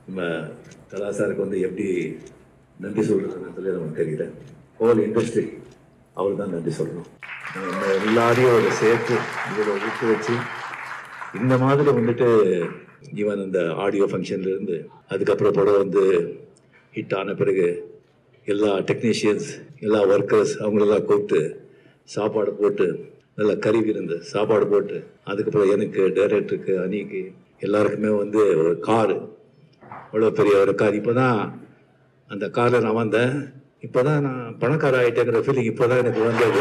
நம்ம கலாசாருக்கு வந்து எப்படி நன்றி சொல்றதுன்னு சொல்லி நமக்கு தெரியல ஹோல் இண்டஸ்ட்ரி அவர் தான் நன்றி சொல்லணும் நம்ம எல்லாரையும் ஒரு சேர்த்து இதில் விட்டு வச்சு இந்த மாதிரி வந்துட்டு ஈவன் இந்த ஆடியோ ஃபங்க்ஷன்ல இருந்து அதுக்கப்புறம் படம் வந்து ஹிட் ஆன பிறகு எல்லா டெக்னீஷியன்ஸ் எல்லா ஒர்க்கர்ஸ் அவங்களெல்லாம் கூப்பிட்டு சாப்பாடு போட்டு நல்லா கறி விருந்து சாப்பாடு போட்டு அதுக்கப்புறம் எனக்கு டைரக்டருக்கு அனிக்கு எல்லாருக்குமே வந்து ஒரு காரு அவ்வளோ பெரிய ஒரு கார் இப்போ தான் அந்த காரில் நான் வந்தேன் இப்போ தான் நான் பணக்கார ஆகிட்டேங்கிற ஃபீலிங் இப்போ தான் எனக்கு வந்தது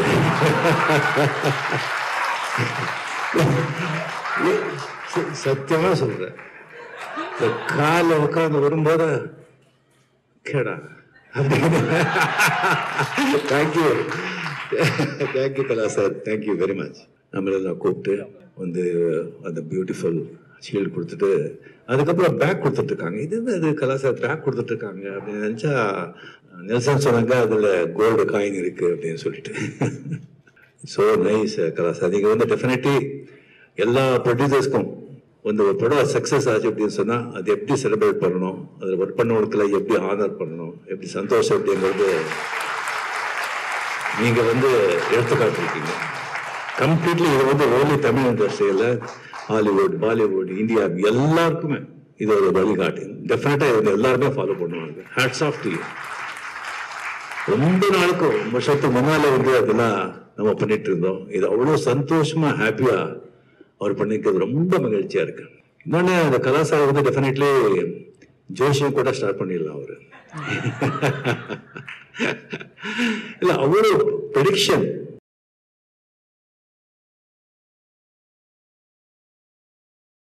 ச- சத்தியமா சொல்றேன் இந்த கால உட்கார்ந்து வரும்போது கேடா அப்படின்னு thank you thank you Kala sir thank you very much நம்மளெல்லாம் கூப்பிட்டு வந்து அந்த பியூட்டிஃபுல் ஷீல்டு கொடுத்துட்டு அதுக்கப்புறம் பேக் கொடுத்துட்டு இருக்காங்க இது என்ன இது கலா சார் பேக் கொடுத்துட்டு இருக்காங்க அப்படின்னு நினைச்சா நெல்சன் சொன்னாங்க அதுல கோல்டு காயின் இருக்கு அப்படின்னு சொல்லிட்டு ஸோ நைஸ் கலாஸ் நீங்க வந்து டெஃபினெட்லி எல்லா ப்ரொடியூசர்ஸ்க்கும் வந்து ஒரு படம் சக்ஸஸ் ஆச்சு அப்படின்னு சொன்னா அது எப்படி செலிப்ரேட் பண்ணணும் அதில் ஒர்க் பண்ணவங்களுக்குள்ள எப்படி ஆனர் பண்ணணும் எப்படி சந்தோஷம் அப்படிங்கிறது நீங்க வந்து எடுத்துக்காட்டிருக்கீங்க கம்ப்ளீட்லி இது வந்து ஓன்லி தமிழ் இண்டஸ்ட்ரியில் ஹாலிவுட் பாலிவுட் இந்தியா எல்லாருக்குமே இது ஒரு வழிகாட்டு டெஃபினட்டா இவங்க எல்லாருமே ஃபாலோ பண்ணுவாங்க ஹேட்ஸ் ஆஃப் டு ரொம்ப நாளுக்கு ரொம்ப வருஷத்துக்கு முன்னால வந்து அதெல்லாம் நம்ம பண்ணிட்டு இருந்தோம் இது அவ்வளவு சந்தோஷமா ஹாப்பியா அவர் பண்ணிக்கிறது ரொம்ப மகிழ்ச்சியா இருக்கு இன்னொன்னு அந்த கலாசாரம் வந்து டெஃபினெட்லி ஜோஷியம் கூட ஸ்டார்ட் பண்ணிடலாம் அவரு இல்ல அவ்வளவு ப்ரெடிக்ஷன்